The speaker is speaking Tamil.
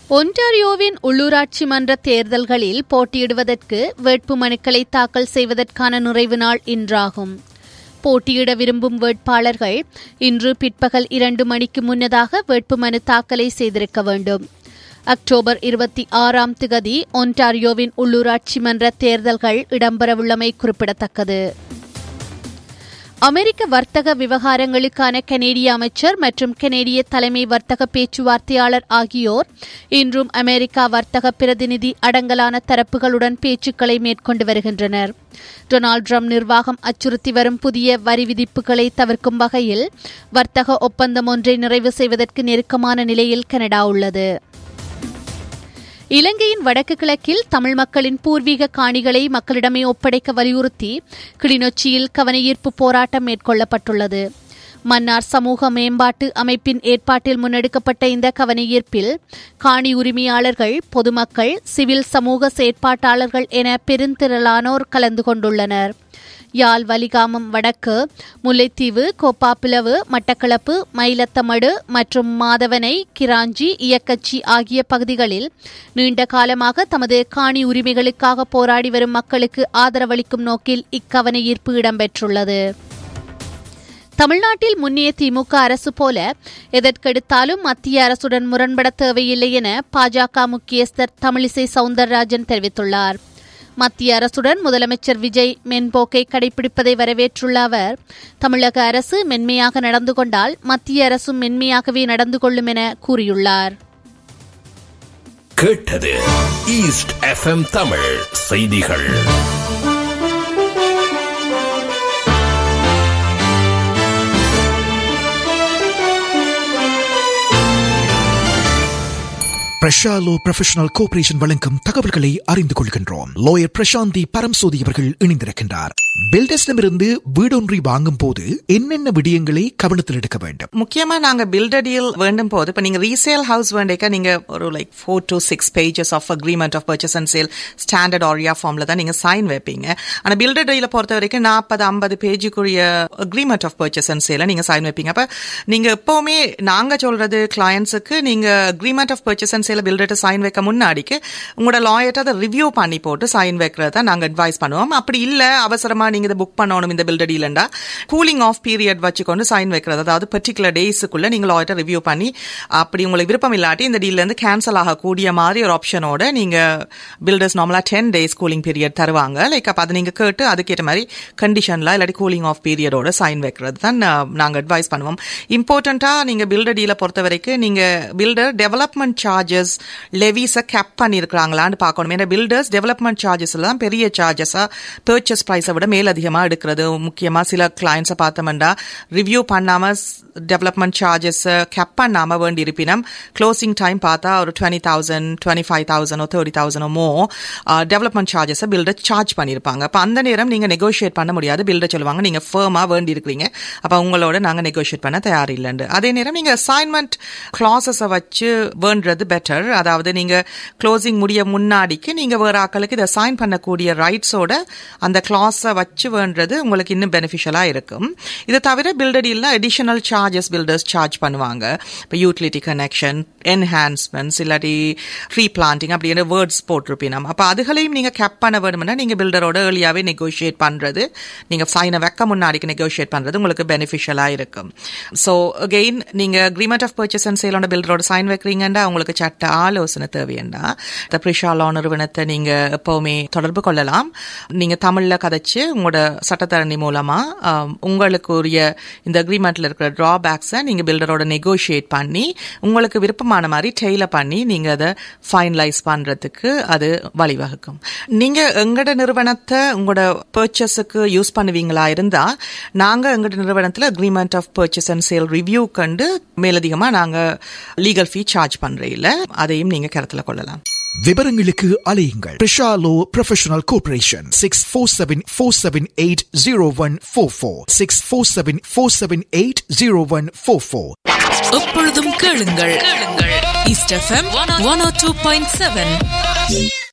ஒன்டாரியோவின் உள்ளூராட்சி மன்ற தேர்தல்களில் போட்டியிடுவதற்கு வேட்புமனுக்களை தாக்கல் செய்வதற்கான நிறைவு நாள் இன்றாகும் போட்டியிட விரும்பும் வேட்பாளர்கள் இன்று பிற்பகல் இரண்டு மணிக்கு முன்னதாக வேட்புமனு தாக்கலை செய்திருக்க வேண்டும் அக்டோபர் இருபத்தி ஆறாம் திகதி ஒன்டாரியோவின் உள்ளூராட்சி மன்ற தேர்தல்கள் இடம்பெறவுள்ளமை குறிப்பிடத்தக்கது அமெரிக்க வர்த்தக விவகாரங்களுக்கான கனேடிய அமைச்சர் மற்றும் கனேடிய தலைமை வர்த்தக பேச்சுவார்த்தையாளர் ஆகியோர் இன்றும் அமெரிக்கா வர்த்தக பிரதிநிதி அடங்கலான தரப்புகளுடன் பேச்சுக்களை மேற்கொண்டு வருகின்றனர் டொனால்டு ட்ரம்ப் நிர்வாகம் அச்சுறுத்தி வரும் புதிய வரி விதிப்புகளை தவிர்க்கும் வகையில் வர்த்தக ஒப்பந்தம் ஒன்றை நிறைவு செய்வதற்கு நெருக்கமான நிலையில் கனடா உள்ளது இலங்கையின் வடக்கு கிழக்கில் தமிழ் மக்களின் பூர்வீக காணிகளை மக்களிடமே ஒப்படைக்க வலியுறுத்தி கிளிநொச்சியில் கவனஈர்ப்பு போராட்டம் மேற்கொள்ளப்பட்டுள்ளது மன்னார் சமூக மேம்பாட்டு அமைப்பின் ஏற்பாட்டில் முன்னெடுக்கப்பட்ட இந்த கவனஈர்ப்பில் காணி உரிமையாளர்கள் பொதுமக்கள் சிவில் சமூக செயற்பாட்டாளர்கள் என பெருந்திரளானோர் கலந்து கொண்டுள்ளனர் யாழ் வலிகாமம் வடக்கு முல்லைத்தீவு கோப்பாப்பிளவு மட்டக்களப்பு மயிலத்தமடு மற்றும் மாதவனை கிராஞ்சி இயக்கச்சி ஆகிய பகுதிகளில் நீண்ட காலமாக தமது காணி உரிமைகளுக்காக போராடி வரும் மக்களுக்கு ஆதரவளிக்கும் நோக்கில் இக்கவன ஈர்ப்பு இடம்பெற்றுள்ளது தமிழ்நாட்டில் முன்னிய திமுக அரசு போல எதற்கெடுத்தாலும் மத்திய அரசுடன் முரண்பட தேவையில்லை என பாஜக முக்கியஸ்தர் தமிழிசை சவுந்தரராஜன் தெரிவித்துள்ளார் மத்திய அரசுடன் முதலமைச்சர் விஜய் மென்போக்கை கடைபிடிப்பதை வரவேற்றுள்ள அவர் தமிழக அரசு மென்மையாக நடந்து கொண்டால் மத்திய அரசும் மென்மையாகவே நடந்து கொள்ளும் என கூறியுள்ளார் கேட்டது ஈஸ்ட் எஃப்எம் தமிழ் செய்திகள் பிரஷாலோ ப்ரொஃபஷனல் கோஆபரேஷன் வழங்கும் தகவல்களை அறிந்து கொள்கின்றோம் லோயர் பிரசாந்தி பரம்சோதி அவர்கள் இணைந்திருக்கின்றார் பில்டர்ஸிடமிருந்து வீடொன்றை வாங்கும் போது என்னென்ன விடயங்களை கவனத்தில் எடுக்க வேண்டும் முக்கியமா நாங்க பில்டர் டீல் வேண்டும் போது இப்ப நீங்க ரீசேல் ஹவுஸ் வேண்டிக்க நீங்க ஒரு like four to six pages of agreement of purchase and sale standard area ஃபார்ம்ல தான் நீங்க சைன் வைப்பீங்க ஆனா பில்டர் டீல பொறுத்த வரைக்கும் நாற்பது ஐம்பது பேஜுக்குரிய அக்ரிமெண்ட் ஆஃப் பர்ச்சேஸ் அண்ட் சேல நீங்க சைன் வைப்பீங்க அப்ப நீங்க எப்பவுமே நாங்க சொல்றது கிளையன்ஸுக்கு நீங்க அக்ரிமெண்ட் ஆஃப் பர்ச்சேஸ் அண்ட் சேல பில்டர்ட்ட சைன் வைக்க முன்னாடிக்கு உங்களோட லாயர்ட்ட அதை ரிவ்யூ பண்ணி போட்டு சைன் வைக்கிறத நாங்க அட்வைஸ் பண்ணுவோம் அப்படி இல்ல அவசரமா நீங்க இதை புக் பண்ணணும் இந்த பில்டர் டீலண்டா கூலிங் ஆஃப் பீரியட் வச்சுக்கொண்டு சைன் வைக்கிறது அதாவது பர்டிகுலர் டேஸுக்குள்ள நீங்க லாயர்ட்ட ரிவ்யூ பண்ணி அப்படி உங்களுக்கு விருப்பம் இல்லாட்டி இந்த டீல்ல இருந்து கேன்சல் ஆகக்கூடிய மாதிரி ஒரு ஆப்ஷனோட நீங்க பில்டர்ஸ் நார்மலா டென் டேஸ் கூலிங் பீரியட் தருவாங்க லைக் அப்ப அதை நீங்க கேட்டு அதுக்கேற்ற மாதிரி கண்டிஷன்ல இல்லாட்டி கூலிங் ஆஃப் பீரியடோட சைன் வைக்கிறது தான் நாங்க அட்வைஸ் பண்ணுவோம் இம்பார்ட்டண்டா நீங்க பில்டர் டீலை பொறுத்த வரைக்கும் நீங்க பில்டர் டெவலப்மெண்ட் சார்ஜஸ் லெவிஸை கேப் பண்ணியிருக்கிறாங்களான்னு பார்க்கணும் ஏன்னா பில்டர்ஸ் டெவலப்மெண்ட் சார்ஜஸ் தான் பெரிய சார்ஜஸா பர்ச்சேஸ் ப்ரைஸை விட மேலதிகமாக எடுக்கிறது முக்கியமாக சில கிளைண்ட்ஸை பார்த்தோம்னா ரிவ்யூ பண்ணாம டெவலப்மெண்ட் சார்ஜஸ் கேப் பண்ணாம வேண்டி இருப்பினும் க்ளோசிங் டைம் பார்த்தா ஒரு டுவெண்ட்டி தௌசண்ட் டுவெண்ட்டி ஃபைவ் தௌசண்டோ தேர்ட்டி தௌசண்டோ மோ டெவலப்மெண்ட் சார்ஜஸை பில்டர் சார்ஜ் பண்ணியிருப்பாங்க அப்போ அந்த நேரம் நீங்க நெகோஷியேட் பண்ண முடியாது பில்டர் சொல்லுவாங்க நீங்க ஃபேமா வேண்டி இருக்கிறீங்க அப்போ உங்களோட நாங்கள் நெகோஷியேட் பண்ண தயார் இல்லைண்டு அதே நேரம் நீங்க அசைன்மெண்ட் கிளாஸஸை வச்சு வேண்டது பெட்டர் அதாவது நீங்க க்ளோசிங் முடிய முன்னாடிக்கு நீங்க வேற ஆக்களுக்கு இதை சைன் பண்ணக்கூடிய ரைட்ஸோட அந்த கிளாஸை வச்சு வேண்டது உங்களுக்கு இன்னும் பெனிஃபிஷியலா இருக்கும் இது தவிர பில்டர் டீல்ல அடிஷனல் சார்ஜஸ் பில்டர்ஸ் சார்ஜ் பண்ணுவாங்க இப்போ யூட்டிலிட்டி கனெக்ஷன் என்ஹான்ஸ்மெண்ட்ஸ் இல்லாட்டி ட்ரீ பிளான்டிங் அப்படின்னு வேர்ட்ஸ் போட்டிருப்பினோம் அப்போ அதுகளையும் நீங்க கேப் பண்ண வேணும்னா நீங்க பில்டரோட ஏர்லியாவே நெகோஷியேட் பண்றது நீங்க சைனை வைக்க முன்னாடிக்கு நெகோஷியேட் பண்றது உங்களுக்கு பெனிஃபிஷியலா இருக்கும் ஸோ அகெயின் நீங்க அக்ரிமெண்ட் ஆஃப் பர்ச்சேஸ் அண்ட் சேலோட பில்டரோட சைன் வைக்கிறீங்கன்னா உங்களுக்கு சட்ட ஆலோசனை தேவையண்டா இந்த பிரிஷாலோ நிறுவனத்தை நீங்க எப்பவுமே தொடர்பு கொள்ளலாம் நீங்க தமிழ்ல கதைச்சு உங்களோட சட்டத்தரணி மூலமா உங்களுக்குரிய இந்த அக்ரிமெண்ட்ல இருக்கிற டிராபேக்ஸை நீங்க பில்டரோட நெகோஷியேட் பண்ணி உங்களுக்கு விருப்பமான மாதிரி டெய்லர் பண்ணி நீங்க அதை ஃபைனலைஸ் பண்றதுக்கு அது வழிவகுக்கும் நீங்க எங்கட நிறுவனத்தை உங்களோட பர்ச்சேஸுக்கு யூஸ் பண்ணுவீங்களா இருந்தா நாங்க எங்கட நிறுவனத்துல agreement of purchase and sale review கண்டு மேலதிகமா நாங்க லீகல் ஃபீ சார்ஜ் பண்றே இல்ல அதையும் நீங்க கருத்துல கொள்ளலாம் விவரங்களுக்கு அலையுங்கள் பிரஷாலோ professional cooperation six four seven four seven eight zero one four four six four seven four seven eight zero one four four எப்பொழுதும் கேளுங்கள் கேளுங்கள் East FM one O two point seven